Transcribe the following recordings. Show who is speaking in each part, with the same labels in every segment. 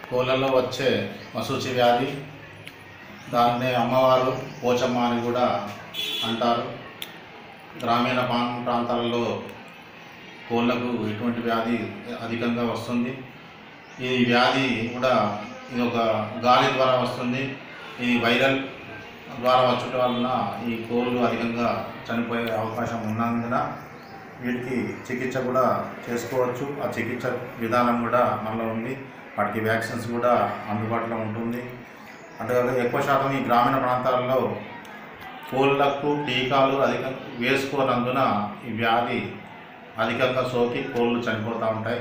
Speaker 1: కోళ్ళల్లో వచ్చే మసూచి వ్యాధి దాన్నే అమ్మవారు పోచమ్మ అని కూడా అంటారు గ్రామీణ ప్రాం- ప్రాంతాలలో కోళ్ళకు ఇటువంటి వ్యాధి అధికంగా వస్తుంది ఈ వ్యాధి కూడా ఇది ఒక గాలి ద్వారా వస్తుంది ఇది వైరల్ ద్వారా వచ్చటం వలన ఈ కోళ్ళు అధికంగా చనిపోయే అవకాశం ఉన్నందున వీటికి చికిత్స కూడా చేసుకోవచ్చు ఆ చికిత్స విధానం కూడా మనలో ఉంది వాటికి వ్యాక్సిన్స్ కూడా అందుబాటులో ఉంటుంది అంటే ఎక్కువ శాతం ఈ గ్రామీణ ప్రాంతాల్లో కోళ్ళకు టీకాలు అధిక వేసుకోనందున ఈ వ్యాధి అధికంగా సోకి కోళ్ళు చనిపోతూ ఉంటాయి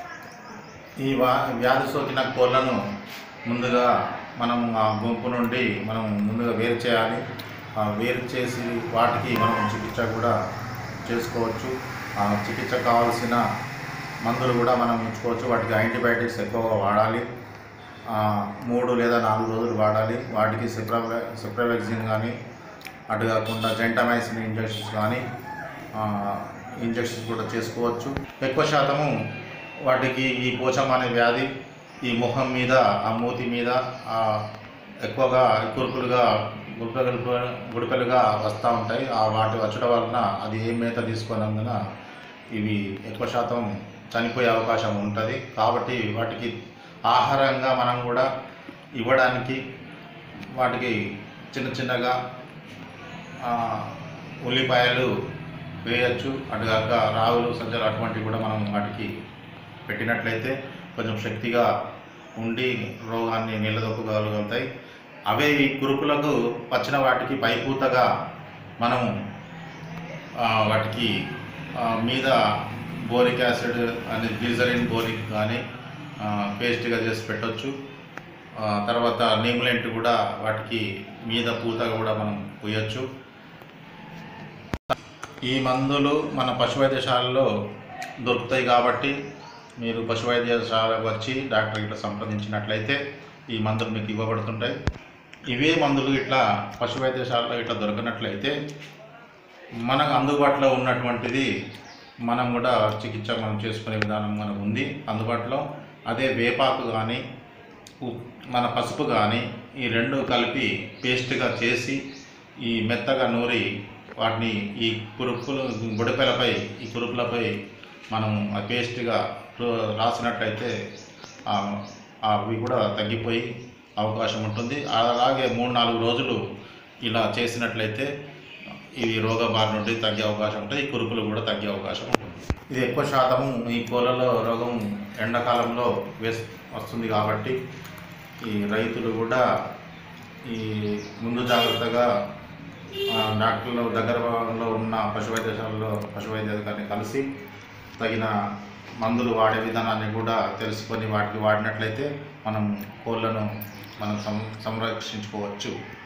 Speaker 1: ఈ వా వ్యాధి సోకిన కోళ్ళను ముందుగా మనం ఆ గుంపు నుండి మనం ముందుగా వేరు చేయాలి ఆ వేరు చేసి వాటికి మనం చికిత్స కూడా చేసుకోవచ్చు ఆ చికిత్స కావాల్సిన మందులు కూడా మనం ఉంచుకోవచ్చు వాటికి యాంటీబయాటిక్స్ ఎక్కువగా వాడాలి ఆ, మూడు లేదా నాలుగు రోజులు వాడాలి వాటికి సిప్రావె సిప్రవెక్సిన్ కానీ అటు కాకుండా జెంటమైసిన్ ఇంజెక్షన్స్ కానీ ఇంజెక్షన్స్ కూడా చేసుకోవచ్చు ఎక్కువ శాతము వాటికి ఈ పోచమ్మ అనే వ్యాధి ఈ ముఖం మీద ఆ మూతి మీద ఆ ఎక్కువగా కురుకులుగా గుడిపెలు గుడిపెలుగా వస్తూ ఉంటాయి ఆ వాటి వచ్చడం వలన అది ఏ మేత తీసుకున్నందున ఇవి ఎక్కువ శాతం చనిపోయే అవకాశం ఉంటుంది కాబట్టి వాటికి ఆహారంగా మనం కూడా ఇవ్వడానికి వాటికి చిన్న చిన్నగా ఆ, ఉల్లిపాయలు వేయచ్చు అటుగాక రాగులు సజ్జలు అటువంటివి కూడా మనం వాటికి పెట్టినట్లయితే కొంచెం శక్తిగా ఉండి రోగాన్ని నిలదొక్కగలుగుతాయి అవే ఈ కురుపులకు వచ్చిన వాటికి పైపూతగా మనం ఆ, వాటికి ఆ, మీద బోరిక్ యాసిడ్ అని గ్లిజరిన్ బోరిక్ కానీ పేస్ట్గా చేసి పెట్టొచ్చు ఆ, తర్వాత నీములెంట్ కూడా వాటికి మీద పూతగా కూడా మనం పూయొచ్చు ఈ మందులు మన పశు వైద్యశాలలో దొరుకుతాయి కాబట్టి మీరు పశు వైద్యశాలకు వచ్చి డాక్టర్ ఇట్లా సంప్రదించినట్లయితే ఈ మందులు మీకు ఇవ్వబడుతుంటాయి ఇవే మందులు ఇట్లా పశు వైద్యశాలలో ఇట్లా దొరకనట్లయితే మనకు అందుబాటులో ఉన్నటువంటిది మనం కూడా చికిత్స మనం చేసుకునే విధానం మనకు ఉంది అందుబాటులో అదే వేపాకు కానీ ఉ- మన పసుపు కానీ ఈ రెండు కలిపి పేస్ట్గా చేసి ఈ మెత్తగా నూరి వాటిని ఈ కురుపులు బుడపెలపై ఈ కురుపులపై మనం ఆ పేస్ట్గా రు- రాసినట్లయితే ఆ- అవి కూడా తగ్గిపోయి అవకాశం ఉంటుంది అలాగే మూడు నాలుగు రోజులు ఇలా చేసినట్లయితే ఈ రోగ బారి నుండి తగ్గే అవకాశం ఉంటుంది ఈ కురుపులు కూడా తగ్గే అవకాశం ఉంటుంది ఇది ఎక్కువ శాతము ఈ కోళ్ళలో రోగం ఎండాకాలంలో వేస్ వస్తుంది కాబట్టి ఈ రైతులు కూడా ఈ ముందు జాగ్రత్తగా ఆ, డాక్టర్ల దగ్గరలో ఉన్న పశు వైద్యశాలలో పశు వైద్యాధికారిని కలిసి తగిన మందులు వాడే విధానాన్ని కూడా తెలుసుకొని వాటికి వాడినట్లయితే మనం కోళ్ళను మనం సం సంరక్షించుకోవచ్చు